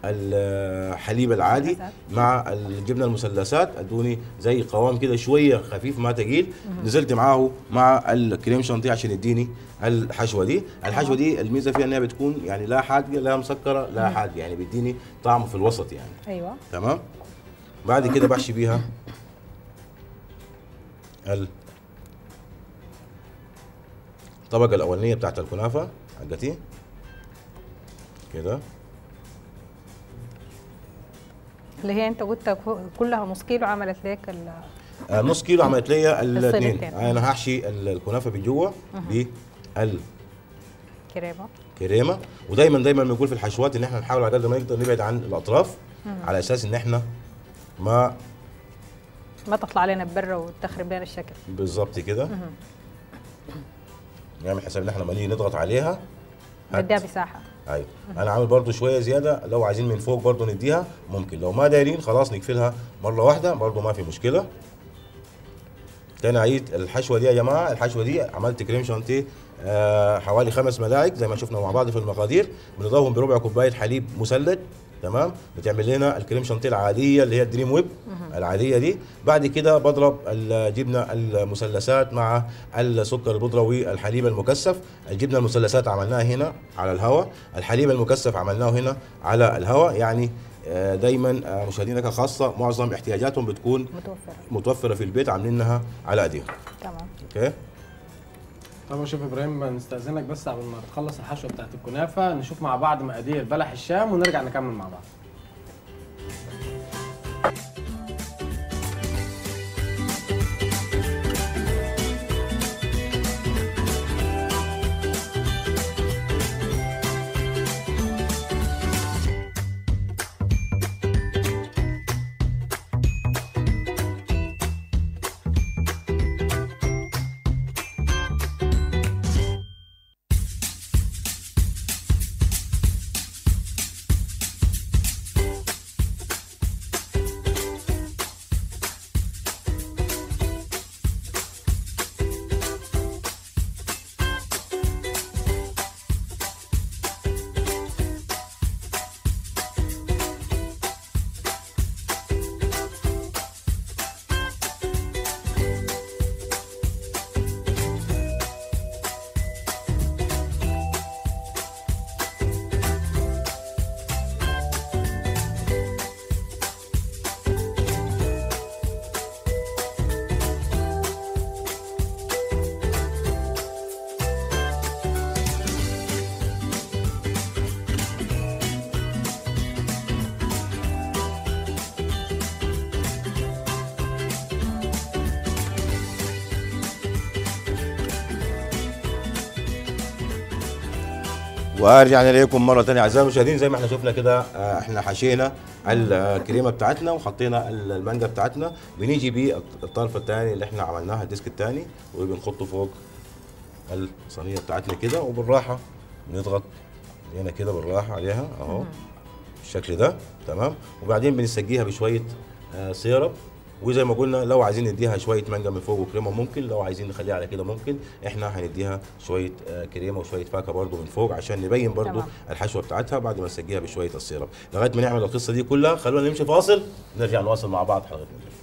الحليب العادي مثلثات. مع الجبنه المثلثات ادوني زي قوام كده شويه خفيف ما تقيل نزلت معاه مع الكريم شانتيه عشان يديني الحشوه دي الحشوه دي الميزه فيها انها بتكون يعني لا حادقه لا مسكره لا حادقه يعني بيديني طعم في الوسط يعني ايوه تمام بعد كده بحشي بيها الطبقه الاولانيه بتاعت الكنافه حقتي كده اللي هي انت قلت كو- كلها نص كيلو عملت لك ال- آه، نص كيلو عملت لي الاثنين الصينيتين. انا هحشي ال- الكنافه من جوه كريمه بالكريمه ودايما دايما بنقول في الحشوات ان احنا نحاول على قد ما نقدر نبعد عن الاطراف على اساس ان احنا ما ما تطلع علينا برا وتخرب لنا الشكل بالظبط كده نعمل حساب ان احنا لما نيجي نضغط عليها هت- بديها مساحه ايوه انا عامل برضو شويه زياده لو عايزين من فوق برضو نديها ممكن لو ما دايرين خلاص نقفلها مره واحده برضو ما في مشكله تاني عيد الحشوه دي يا جماعه الحشوه دي عملت كريم شانتيه آه حوالي خمس ملاعق زي ما شفنا مع بعض في المقادير بنضربهم بربع كوبايه حليب مثلج تمام بتعمل لنا الكريم شانتيه العاديه اللي هي الدريم ويب العاديه دي بعد كده بضرب الجبنه المثلثات مع السكر البودره والحليب المكثف الجبنه المثلثات عملناها هنا على الهواء الحليب المكثف عملناه هنا على الهواء يعني آه، دايما آه، مشاهدينك خاصه معظم احتياجاتهم بتكون متوفره متوفره في البيت عاملينها على ايديهم تمام اوكي طب يا شيف ابراهيم نستاذنك بس قبل ما تخلص الحشوه بتاعت الكنافه نشوف مع بعض مقادير بلح الشام ونرجع نكمل مع بعض ورجعنا لكم مره ثانيه اعزائي المشاهدين زي ما احنا شفنا كده آه، احنا حشينا الكريمه بتاعتنا وحطينا المانجا بتاعتنا بنيجي بيه الطرف الثاني اللي احنا عملناها الديسك الثاني وبنحطه فوق الصينيه بتاعتنا كده وبالراحه بنضغط هنا كده بالراحه عليها اهو بالشكل ده تمام وبعدين بنسقيها بشويه آه، سيرب وزي ما قلنا لو عايزين نديها شويه مانجا من فوق وكريمه ممكن لو عايزين نخليها على كده ممكن احنا هنديها شويه آه، كريمه وشويه فاكهه برضو من فوق عشان نبين برضو تمام. الحشوه بتاعتها بعد ما نسقيها بشويه السيرب لغايه ما نعمل القصه دي كلها خلونا نمشي فاصل نرجع نواصل مع بعض حلقتنا الجايه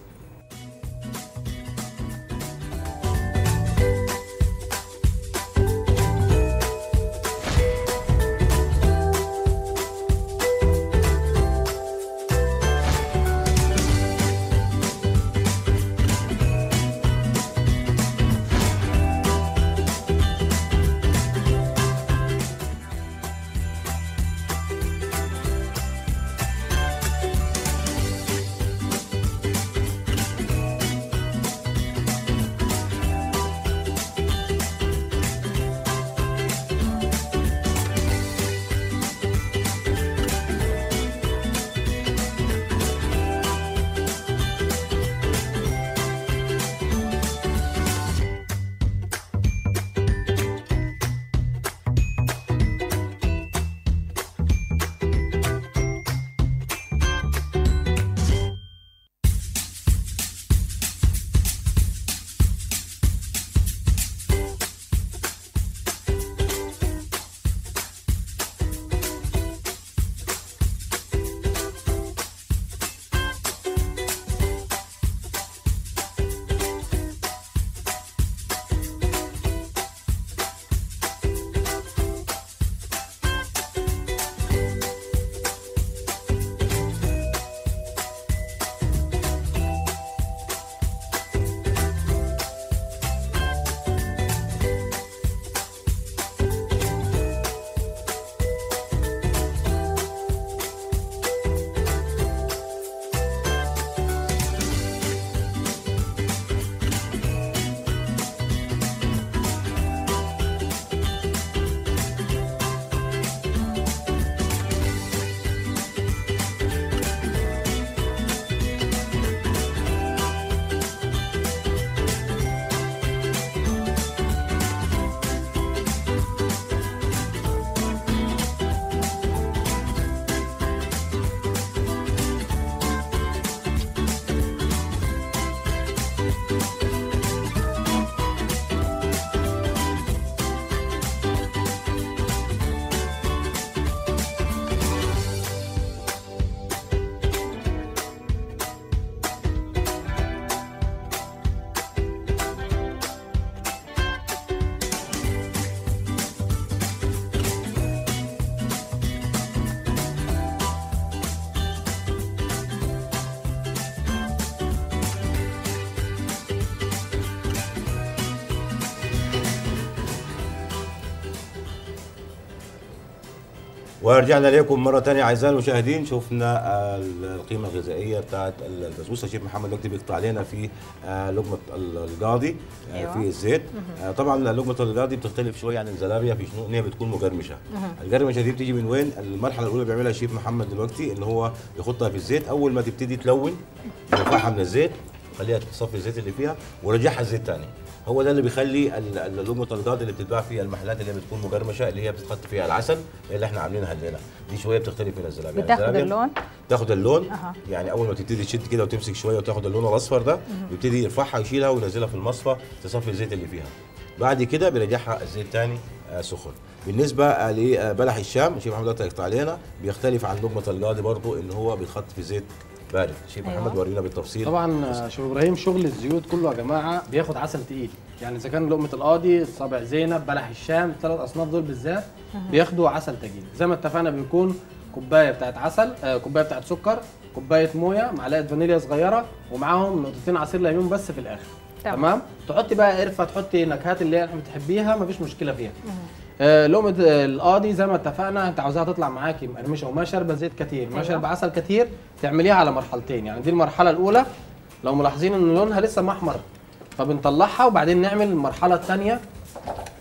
ورجعنا لكم مرة ثانية أعزائي المشاهدين شفنا آه، القيمة الغذائية بتاعت البسبوسة شيف محمد دلوقتي بيقطع علينا في آه، لقمة ال- القاضي آه، أيوة. في الزيت آه، طبعا لقمة القاضي بتختلف شوية عن الزلابية في شنو إن هي بتكون مقرمشة القرمشة دي بتيجي من وين؟ المرحلة الأولى بيعملها الشيف محمد دلوقتي إن هو يحطها في الزيت أول ما تبتدي تلون يرفعها من الزيت خليها تصفي الزيت اللي فيها ورجعها الزيت ثاني هو ده اللي بيخلي ال- ال- لقمه القاضي اللي بتتباع في المحلات اللي هي بتكون مقرمشه اللي هي بتتحط فيها العسل اللي احنا عاملينها هنا دي شويه بتختلف من الزلابيه بتاخد الزلابية اللون تاخد اللون أها. يعني اول ما تبتدي تشد كده وتمسك شويه وتاخد اللون الاصفر ده يبتدي يرفعها ويشيلها وينزلها في المصفى تصفي الزيت اللي فيها بعد كده بيرجعها الزيت تاني آه سخن بالنسبه آه لبلح الشام شيف محمد دلوقتي يقطع علينا بيختلف عن لقمه القاضي برضه ان هو بيتحط في زيت بارد شيف أيوة. محمد ورينا بالتفصيل طبعا آه، شوف ابراهيم شغل الزيوت كله يا جماعه بياخد عسل تقيل يعني اذا كان لقمه القاضي صابع زينب بلح الشام الثلاث اصناف دول بالذات بياخدوا عسل تقيل زي ما اتفقنا بيكون كوبايه بتاعت عسل آه، كوبايه بتاعت سكر كوبايه مويه معلقه فانيليا صغيره ومعاهم نقطتين عصير ليمون بس في الاخر تمام. تمام تحطي بقى قرفه تحطي نكهات اللي انت بتحبيها مفيش مشكله فيها آه، لقمه آه، القاضي زي ما اتفقنا انت عاوزاها تطلع معاكي مقرمشه وما شاربه زيت كتير ما أيوة. شاربه عسل كتير تعمليها على مرحلتين يعني دي المرحله الاولى لو ملاحظين ان لونها لسه ما احمر فبنطلعها وبعدين نعمل المرحله الثانيه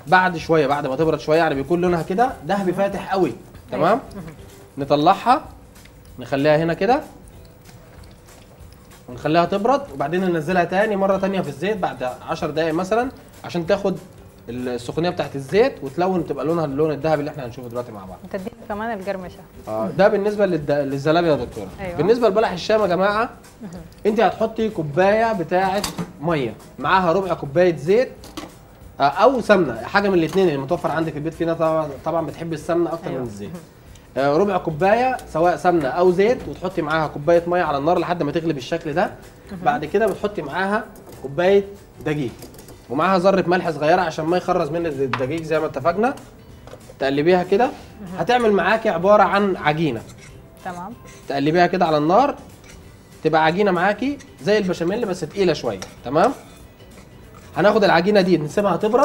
بعد شويه بعد ما تبرد شويه يعني بيكون لونها كده ذهبي فاتح قوي تمام نطلعها نخليها هنا كده ونخليها تبرد وبعدين ننزلها تاني مره تانية في الزيت بعد 10 دقايق مثلا عشان تاخد السخونيه بتاعت الزيت وتلون تبقى لونها اللون الذهبي اللي احنا هنشوفه دلوقتي مع بعض تدينا كمان القرمشه اه ده بالنسبه للد... للزلابيه يا دكتوره أيوة. بالنسبه لبلح الشام يا جماعه انت هتحطي كوبايه بتاعه ميه معاها ربع كوبايه زيت آه، او سمنه حاجه من الاثنين اللي متوفر عندك في البيت في ناس طبعا طبعا بتحب السمنه اكتر أيوة. من الزيت آه، ربع كوبايه سواء سمنه او زيت وتحطي معاها كوبايه ميه على النار لحد ما تغلي بالشكل ده بعد كده بتحطي معاها كوبايه دقيق ومعاها ذره ملح صغيره عشان ما يخرز من الدقيق زي ما اتفقنا تقلبيها كده هتعمل معاكي عباره عن عجينه تمام تقلبيها كده على النار تبقى عجينه معاكي زي البشاميل بس تقيله شويه تمام هناخد العجينه دي نسيبها تبرد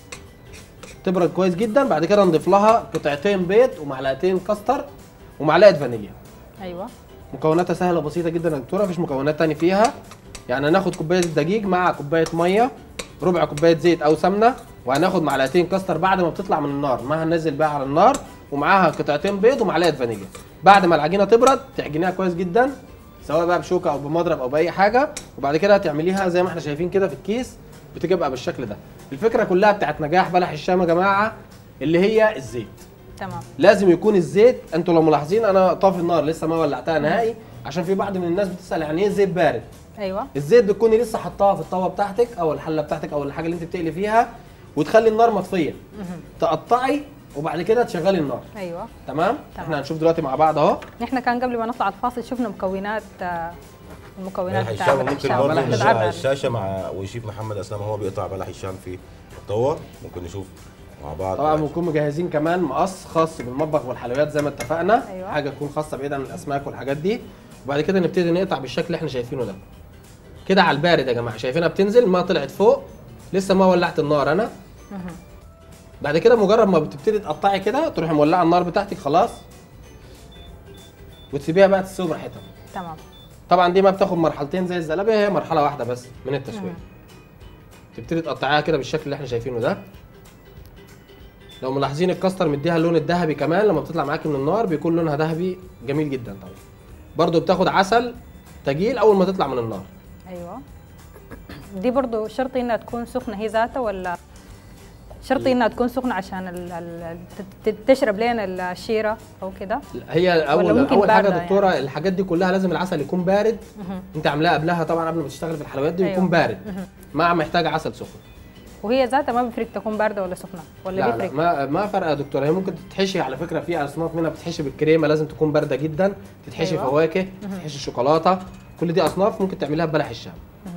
تبرد كويس جدا بعد كده نضيف لها قطعتين بيض ومعلقتين كاستر ومعلقه فانيليا ايوه مكوناتها سهله وبسيطه جدا يا دكتوره مفيش مكونات تاني فيها يعني هناخد كوبايه الدقيق مع كوبايه ميه ربع كوبايه زيت او سمنه وهناخد معلقتين كاستر بعد ما بتطلع من النار ما هننزل بقى على النار ومعاها قطعتين بيض ومعلقه فانيليا بعد ما العجينه تبرد تعجنيها كويس جدا سواء بقى بشوكه او بمضرب او باي حاجه وبعد كده هتعمليها زي ما احنا شايفين كده في الكيس بتبقى بالشكل ده الفكره كلها بتاعت نجاح بلح الشام يا جماعه اللي هي الزيت تمام لازم يكون الزيت انتوا لو ملاحظين انا طافي النار لسه ما ولعتها نهائي عشان في بعض من الناس بتسال يعني ايه زيت بارد ايوه الزيت بتكوني لسه حطاها في الطاوه بتاعتك او الحله بتاعتك او الحاجه اللي انت بتقلي فيها وتخلي النار مطفيه تقطعي وبعد كده تشغلي النار ايوه تمام تمام. احنا هنشوف دلوقتي مع بعض اهو نحن كان قبل ما نطلع الفاصل شفنا مكونات آه، المكونات بلح بتاع الشام بلح ممكن الشام. برضه بلح نشوف تتعب على على- الشاشه مع وشيف محمد اسلام وهو بيقطع بلح الشام في الطاوه ممكن نشوف مع بعض طبعا بنكون مجهزين كمان مقص خاص بالمطبخ والحلويات زي ما اتفقنا أيوة. حاجه تكون خاصه بعيد عن الاسماك والحاجات دي وبعد كده نبتدي نقطع بالشكل اللي احنا شايفينه ده كده على البارد يا جماعه شايفينها بتنزل ما طلعت فوق لسه ما ولعت النار انا بعد كده مجرد ما بتبتدي تقطعي كده تروحي مولعه النار بتاعتك خلاص وتسيبيها بقى تستوي براحتها تمام طبعا دي ما بتاخد مرحلتين زي الزلابيه هي مرحله واحده بس من التسويه تبتدي تقطعيها كده بالشكل اللي احنا شايفينه ده لو ملاحظين الكاستر مديها اللون الذهبي كمان لما بتطلع معاكي من النار بيكون لونها ذهبي جميل جدا طبعا برضو بتاخد عسل تجيل اول ما تطلع من النار ايوه دي برضو شرطي انها تكون سخنه هي ذاتها ولا شرطي انها تكون سخنه عشان ال ال ت- تشرب لنا الشيره او كده هي اول ممكن اول حاجه باردة دكتوره يعني. الحاجات دي كلها لازم العسل يكون بارد انت عاملاها قبلها طبعا قبل ما تشتغل في الحلويات دي أيوة. يكون بارد ما محتاجه عسل سخن وهي ذاتها ما بيفرق تكون بارده ولا سخنه ولا لا لا بيفرق ما ما فرق يا دكتوره هي ممكن تتحشي على فكره في اصناف منها بتتحشي بالكريمه لازم تكون بارده جدا تتحشي أيوة. أيوة. فواكه تتحشي شوكولاته كل دي اصناف ممكن تعمليها ببلح الشام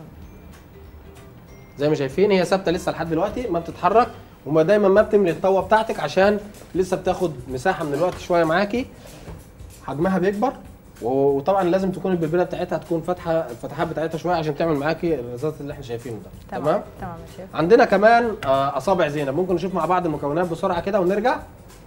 زي ما شايفين هي ثابته لسه لحد دلوقتي ما بتتحرك وما دايما ما بتملي الطاوه بتاعتك عشان لسه بتاخد مساحه من الوقت شويه معاكي حجمها بيكبر و- وطبعا لازم تكون البلبله بتاعتها تكون فاتحه الفتحات بتاعتها شويه عشان تعمل معاكي الرذاذ اللي احنا شايفينه ده تمام تمام يا شيخ عندنا كمان آه، اصابع زينب ممكن نشوف مع بعض المكونات بسرعه كده ونرجع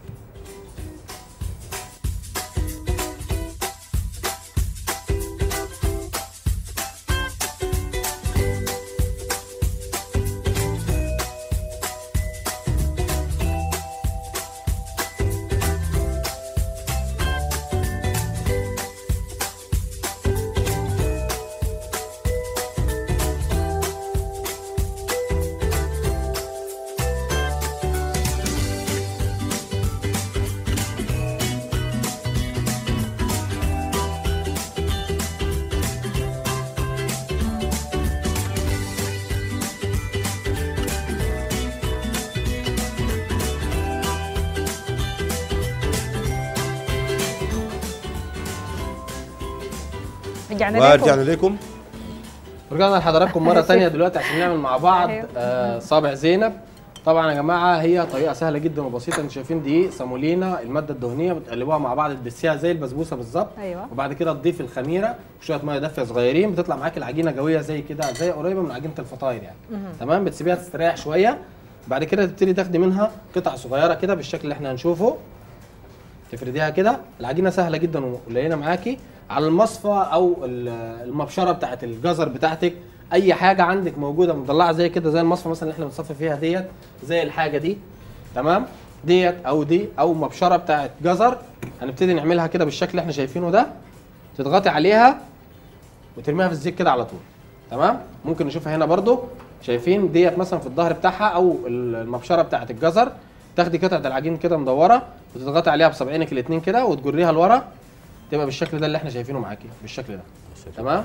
رجعنا ورجعنا لكم لكم رجعنا لحضراتكم مره تانية دلوقتي عشان نعمل مع بعض أيوة. آه، صابع زينب طبعا يا جماعه هي طريقه سهله جدا وبسيطه انتوا شايفين دي سامولينا الماده الدهنيه بتقلبوها مع بعض تدسيها زي البسبوسه بالظبط ايوه وبعد كده تضيف الخميره وشويه ميه دافيه صغيرين بتطلع معاك العجينه جويه زي كده زي قريبه من عجينه الفطاير يعني تمام بتسيبيها تستريح شويه بعد كده تبتدي تاخدي منها قطع صغيره كده بالشكل اللي احنا هنشوفه تفرديها كده العجينه سهله جدا وقليله معاكي على المصفى او ال- المبشره بتاعت الجزر بتاعتك اي حاجه عندك موجوده مضلعه زي كده زي المصفى مثلا اللي احنا بنصفي فيها ديت زي الحاجه دي تمام ديت او دي او مبشره بتاعت جزر هنبتدي نعملها كده بالشكل اللي احنا شايفينه ده تضغطي عليها وترميها في الزيت كده على طول تمام ممكن نشوفها هنا برضو شايفين ديت مثلا في الظهر بتاعها او المبشره بتاعت الجزر تاخدي قطعه العجين كده مدوره وتضغطي عليها بصبعينك الاثنين كده وتجريها لورا تبقى بالشكل ده اللي احنا شايفينه معاكي بالشكل ده تمام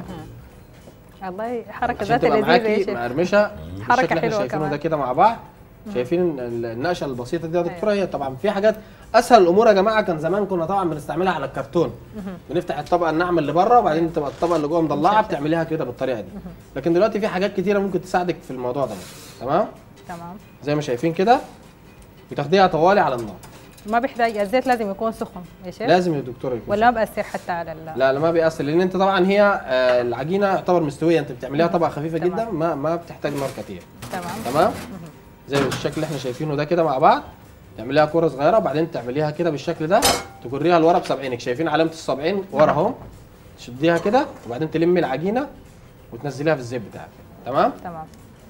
والله حركه عشان ذات تبقى لذيذه يا معاكي شيخ مقرمشه حركة بالشكل اللي احنا حلوة شايفينه كمان. ده كده مع بعض شايفين ال- النقشه البسيطه دي يا دكتوره هي طبعا في حاجات اسهل الامور يا جماعه كان زمان كنا طبعا بنستعملها على الكرتون بنفتح الطبقه الناعمه اللي بره وبعدين تبقى الطبقه اللي جوه مضلعه بتعمليها كده بالطريقه دي لكن دلوقتي في حاجات كتيره ممكن تساعدك في الموضوع ده تمام تمام زي ما شايفين كده بتاخديها طوالي على النار ما بيحتاج الزيت لازم يكون سخن يا شيخ لازم يا دكتوره يكون ولا ما بأثر حتى على ال لا لا ما بيأثر لان انت طبعا هي آه، العجينه يعتبر مستويه انت بتعمليها طبقه خفيفه تمام. جدا ما ما بتحتاج نار كتير تمام تمام زي الشكل اللي احنا شايفينه ده كده مع بعض تعمليها كره صغيره وبعدين تعمليها كده بالشكل ده تجريها لورا بصبعينك شايفين علامه الصبعين ورا اهو تشديها كده وبعدين تلمي العجينه وتنزليها في الزيت بتاعك تمام تمام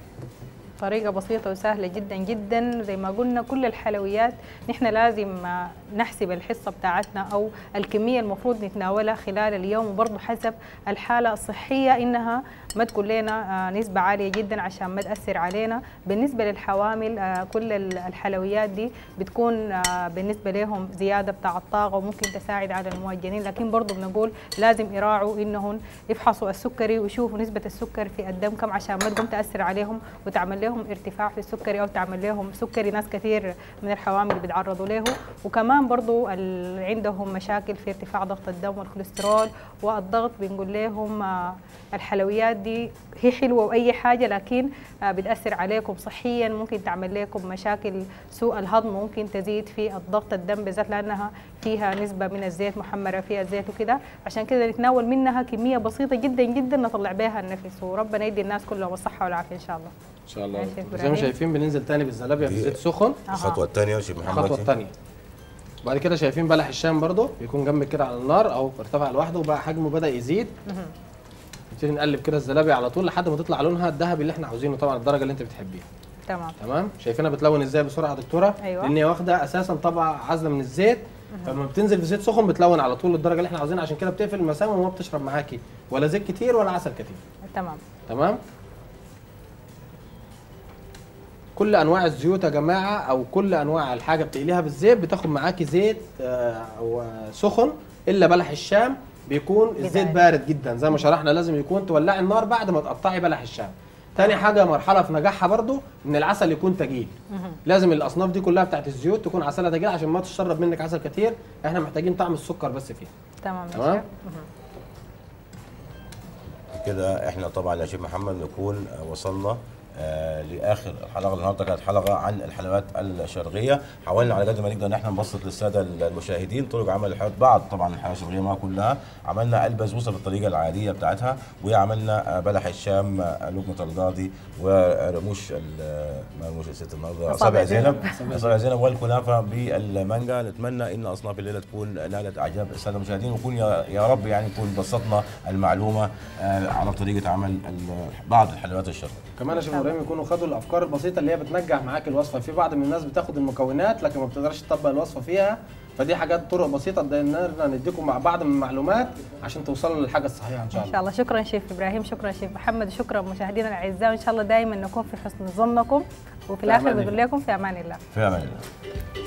طريقة بسيطة وسهلة جدا جدا زي ما قلنا كل الحلويات نحن لازم آه، نحسب الحصة بتاعتنا أو الكمية المفروض نتناولها خلال اليوم وبرضه حسب الحالة الصحية إنها ما تكون لنا آه، نسبة عالية جدا عشان ما تأثر علينا بالنسبة للحوامل آه، كل ال- الحلويات دي بتكون آه، بالنسبة لهم زيادة بتاع الطاقة وممكن تساعد على المعجنين لكن برضه بنقول لازم يراعوا إنهم يفحصوا السكري ويشوفوا نسبة السكر في الدم كم عشان ما تقوم تأثر عليهم وتعمل لهم ارتفاع في السكري أو تعمل لهم سكري ناس كثير من الحوامل بيتعرضوا له وكمان برضه ال- عندهم مشاكل في ارتفاع ضغط الدم والكوليسترول والضغط بنقول لهم آه، الحلويات دي هي حلوة وأي حاجة لكن آه، بتأثر عليكم صحيا ممكن تعمل لكم مشاكل سوء الهضم ممكن تزيد في الضغط الدم بالذات لأنها فيها نسبة من الزيت محمرة فيها زيت وكده عشان كده نتناول منها كمية بسيطة جدا جدا نطلع بها النفس وربنا يدي الناس كلهم الصحة والعافية إن شاء الله ان شاء الله ماشي يا زي ما إبراهيم. شايفين بننزل تاني بالزلابيه في دي- زيت سخن أها. الخطوه الثانيه شيخ محمد الخطوه الثانيه بعد كده شايفين بلح الشام برضو بيكون جنبك كده على النار او ارتفع لوحده وبقى حجمه بدا يزيد نبتدي نقلب كده الزلابيه على طول لحد ما تطلع لونها الذهبي اللي احنا عاوزينه طبعا الدرجه اللي انت بتحبيها تمام تمام شايفينها بتلون ازاي بسرعه يا دكتوره أيوة. لان هي واخده اساسا طبقه عازله من الزيت فلما بتنزل في زيت سخن بتلون على طول الدرجه اللي احنا عاوزينها عشان كده بتقفل المسام وما بتشرب معاكي ولا زيت كتير ولا عسل كتير تمام تمام كل انواع الزيوت يا جماعه او كل انواع الحاجه بتقليها بالزيت بتاخد معاكي زيت آه، أو سخن الا بلح الشام بيكون الزيت بداية. بارد جدا زي ما شرحنا لازم يكون تولعي النار بعد ما تقطعي بلح الشام تاني حاجه مرحله في نجاحها برضو ان العسل يكون تجيل لازم الاصناف دي كلها بتاعت الزيوت تكون عسلها تجيل عشان ما تشرب منك عسل كتير احنا محتاجين طعم السكر بس فيها تمام يا تمام. شيخ. كده احنا طبعا يا شيخ محمد نكون وصلنا آه لاخر الحلقه النهارده كانت حلقه عن الحلويات الشرقيه حاولنا على قد ما نقدر ان احنا نبسط للساده المشاهدين طرق عمل الحلويات بعض طبعا الحلويات الشرقيه ما كلها عملنا البسبوسه بالطريقه العاديه بتاعتها وعملنا آه، بلح الشام آه، لقمه القاضي ورموش ال- ما رموش الست النهارده أصابع اصابع زينب. زينب اصابع زينب والكنافه بالمانجا نتمنى ان اصناف الليله تكون نالت اعجاب الساده المشاهدين ونكون يا يا رب يعني نكون بسطنا المعلومه آه، على طريقه عمل ال- بعض الحلويات الشرقيه كمان يا شيخ ابراهيم يكونوا خدوا الافكار البسيطه اللي هي بتنجح معاك الوصفه في بعض من الناس بتاخد المكونات لكن ما بتقدرش تطبق الوصفه فيها فدي حاجات طرق بسيطه قدرنا نديكم مع بعض من المعلومات عشان توصلوا للحاجه الصحيحه ان شاء ان الله شاء الله شكرا شيف ابراهيم شكرا شيف محمد شكرا مشاهدينا الاعزاء وان شاء الله دائما نكون في حسن ظنكم وفي الاخر أمان بقول لكم في امان الله في امان الله